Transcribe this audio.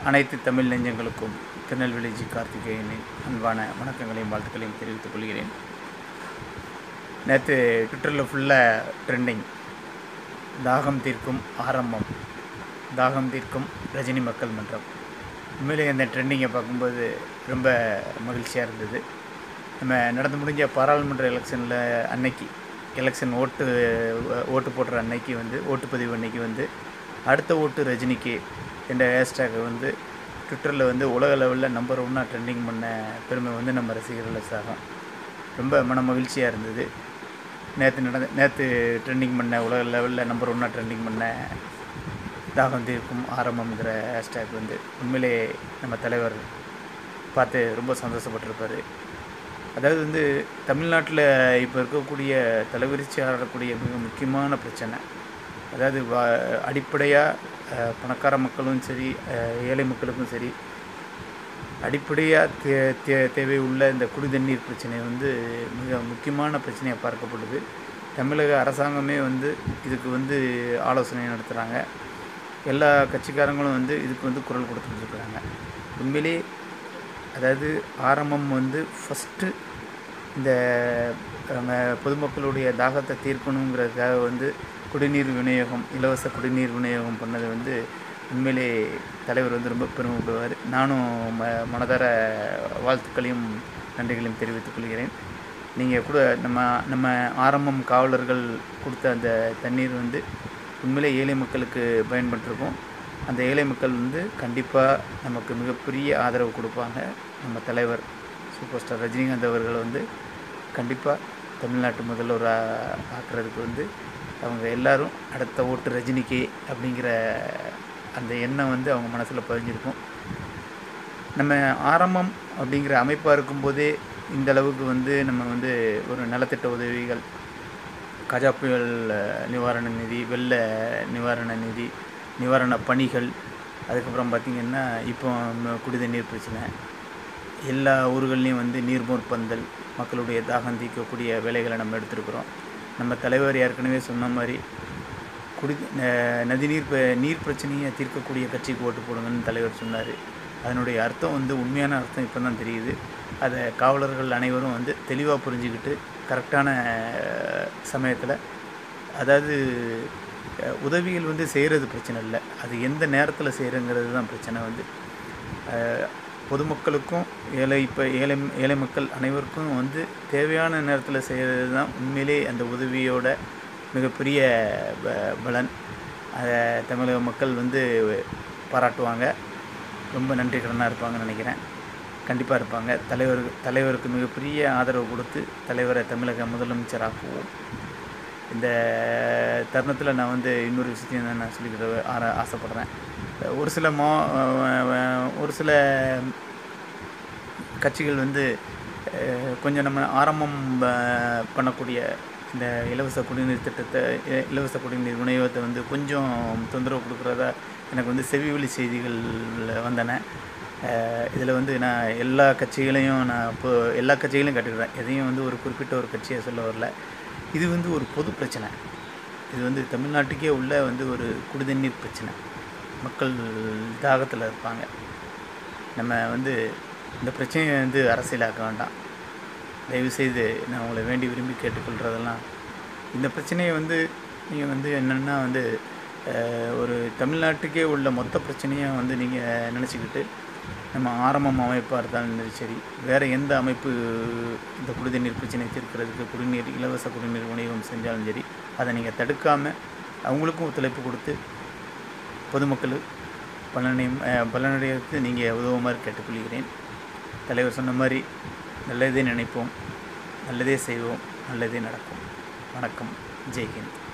அனைத்து தமிழ் நெஞ்சங்களுக்கும் திருநெல்வேலி ஜி கார்த்திகேயனின் அன்பான வணக்கங்களையும் வாழ்த்துக்களையும் தெரிவித்துக் கொள்கிறேன் நேற்று ட்விட்டரில் ஃபுல்லாக ட்ரெண்டிங் தாகம் தீர்க்கும் ஆரம்பம் தாகம் தீர்க்கும் ரஜினி மக்கள் மன்றம் உண்மையிலே இந்த ட்ரெண்டிங்கை பார்க்கும்போது ரொம்ப மகிழ்ச்சியாக இருந்தது நம்ம நடந்து முடிஞ்ச பாராளுமன்ற எலெக்ஷனில் அன்னைக்கு எலெக்ஷன் ஓட்டு ஓட்டு போடுற அன்னைக்கு வந்து ஓட்டுப்பதிவு அன்னைக்கு வந்து அடுத்த ஓட்டு ரஜினிக்கு என்ற ஹேஷ்டேக் வந்து ட்விட்டரில் வந்து உலக லெவலில் நம்பர் ஒன்னாக ட்ரெண்டிங் பண்ண பெருமை வந்து நம்ம ரசிகர்கள் சாகம் ரொம்ப மன மகிழ்ச்சியாக இருந்தது நேற்று நடந்த நேற்று ட்ரெண்டிங் பண்ண உலக லெவலில் நம்பர் ஒன்னாக ட்ரெண்டிங் பண்ண தாகம் தீர்க்கும் ஆரம்பம்ங்கிற ஹேஷ்டேக் வந்து உண்மையிலே நம்ம தலைவர் பார்த்து ரொம்ப சந்தோஷப்பட்டிருப்பார் அதாவது வந்து தமிழ்நாட்டில் இப்போ இருக்கக்கூடிய தலைவிரிச்சு ஆடக்கூடிய மிக முக்கியமான பிரச்சனை அதாவது வா அடிப்படையாக பணக்கார மக்களும் சரி அஹ், ஏழை மக்களுக்கும் சரி அடிப்படையாக தே தே தேவை உள்ள இந்த குடி தண்ணீர் பிரச்சனை வந்து மிக முக்கியமான பிரச்சனையாக பார்க்கப்படுது தமிழக அரசாங்கமே வந்து இதுக்கு வந்து ஆலோசனை நடத்துகிறாங்க எல்லா கட்சிக்காரங்களும் வந்து இதுக்கு வந்து குரல் கொடுத்துட்டு இருக்கிறாங்க உண்மையிலே அதாவது ஆரம்பம் வந்து ஃபஸ்ட்டு இந்த நம்ம பொதுமக்களுடைய தாகத்தை தீர்க்கணுங்கிறதுக்காக வந்து குடிநீர் விநியோகம் இலவச குடிநீர் விநியோகம் பண்ணது வந்து உண்மையிலே தலைவர் வந்து ரொம்ப பெருமைப்படுவார் நானும் ம மனதார வாழ்த்துக்களையும் நன்றிகளையும் தெரிவித்துக் கொள்கிறேன் நீங்கள் கூட நம்ம நம்ம ஆரம்பம் காவலர்கள் கொடுத்த அந்த தண்ணீர் வந்து உண்மையிலே ஏழை மக்களுக்கு பயன்பட்டிருக்கும் அந்த ஏழை மக்கள் வந்து கண்டிப்பாக நமக்கு மிகப்பெரிய ஆதரவு கொடுப்பாங்க நம்ம தலைவர் சூப்பர் ஸ்டார் ரஜினிகாந்த் அவர்கள் வந்து கண்டிப்பாக தமிழ்நாட்டு முதல்வராக ஆக்குறதுக்கு வந்து அவங்க எல்லாரும் அடுத்த ஓட்டு ரஜினிக்கு அப்படிங்கிற அந்த எண்ணம் வந்து அவங்க மனசில் பதிஞ்சிருக்கும் நம்ம ஆரம்பம் அப்படிங்கிற அமைப்பாக இருக்கும்போதே இந்த அளவுக்கு வந்து நம்ம வந்து ஒரு நலத்திட்ட உதவிகள் கஜா புயல் அஹ், நிவாரண நிதி வெள்ள நிவாரண நிதி நிவாரண பணிகள் அதுக்கப்புறம் பார்த்திங்கன்னா இப்போ ம- குடிதண்ணீர் பிரச்சனை எல்லா ஊர்கள்லேயும் வந்து நீர்மோர் பந்தல் மக்களுடைய தாகம் தீர்க்கக்கூடிய வேலைகளை நம்ம எடுத்திருக்கிறோம் நம்ம தலைவர் ஏற்கனவே சொன்ன மாதிரி குடி ந- நதிநீர் ப- நீர் பிரச்சனையை தீர்க்கக்கூடிய கட்சிக்கு ஓட்டு போடுங்கன்னு தலைவர் சொன்னார் அதனுடைய அர்த்தம் வந்து உண்மையான அர்த்தம் இப்போ தான் தெரியுது அதை காவலர்கள் அனைவரும் வந்து தெளிவாக புரிஞ்சுக்கிட்டு கரெக்டான சமயத்தில் அதாவது அஹ், உதவிகள் வந்து செய்கிறது பிரச்சனை இல்லை அது எந்த நேரத்தில் செய்கிறங்கிறது தான் பிரச்சனை வந்து அஹ், பொதுமக்களுக்கும் ஏழை இப்போ ஏழை ஏழை மக்கள் அனைவருக்கும் வந்து தேவையான நேரத்தில் செய்கிறது தான் உண்மையிலே அந்த உதவியோட மிகப்பெரிய ப- பலன் அதை தமிழக மக்கள் வந்து பாராட்டுவாங்க ரொம்ப நன்றி கடனாக இருப்பாங்கன்னு நினைக்கிறேன் கண்டிப்பாக இருப்பாங்க தலைவர் தலைவருக்கு மிகப்பெரிய ஆதரவு கொடுத்து தலைவரை தமிழக முதலமைச்சராக்குவோம் இந்த தருணத்தில் நான் வந்து இன்னொரு விஷயத்தையும் தான் நான் சொல்லிக்கிற ஆர ஆசைப்பட்றேன் ஒரு சில மா ஒரு சில கட்சிகள் வந்து அஹ், கொஞ்சம் நம்ம ஆரம்பம் அஹ், பண்ணக்கூடிய இந்த இலவச குடிநீர் திட்டத்தை இ- இலவச குடிநீர் விநியோகத்தை வந்து கொஞ்சம் தொந்தரவு கொடுக்குறதா எனக்கு வந்து செவிவழி செய்திகள் வந்தன இதில் வந்து நான் எல்லா கட்சிகளையும் நான் இப்போ எல்லா கட்சிகளையும் கட்டுக்கிறேன் எதையும் வந்து ஒரு குறிப்பிட்ட ஒரு கட்சியை சொல்ல வரல இது வந்து ஒரு பொது பிரச்சனை இது வந்து தமிழ்நாட்டுக்கே உள்ள வந்து ஒரு குடிதண்ணீர் பிரச்சனை மக்கள் தாகத்தில் இருப்பாங்க நம்ம வந்து இந்த பிரச்சனையை வந்து அரசியலாக்க வேண்டாம் தயவுசெய்து நான் உங்களை வேண்டி விரும்பி கேட்டுக்கொள்கிறதெல்லாம் இந்த பிரச்சனையை வந்து நீங்கள் வந்து என்னென்னா வந்து அஹ், ஒரு தமிழ்நாட்டுக்கே உள்ள மொத்த பிரச்சனையை வந்து நீங்கள் நினச்சிக்கிட்டு நம்ம ஆரம்பம் அமைப்பாக இருந்தாலும் சரி வேறு எந்த அமைப்பு இந்த குடிநீர் பிரச்சனை தீர்க்கிறதுக்கு குடிநீர் இலவச குடிநீர் விநியோகம் செஞ்சாலும் சரி அதை நீங்கள் தடுக்காமல் அவங்களுக்கும் ஒத்துழைப்பு கொடுத்து பொதுமக்கள் பலனையும் அஹ், பலனடைவதற்கு நீங்கள் உதவுமாறு கேட்டுக்கொள்கிறேன் தலைவர் சொன்ன மாதிரி நல்லதே நினைப்போம் நல்லதே செய்வோம் நல்லதே நடக்கும் வணக்கம் ஜெய்ஹிந்த்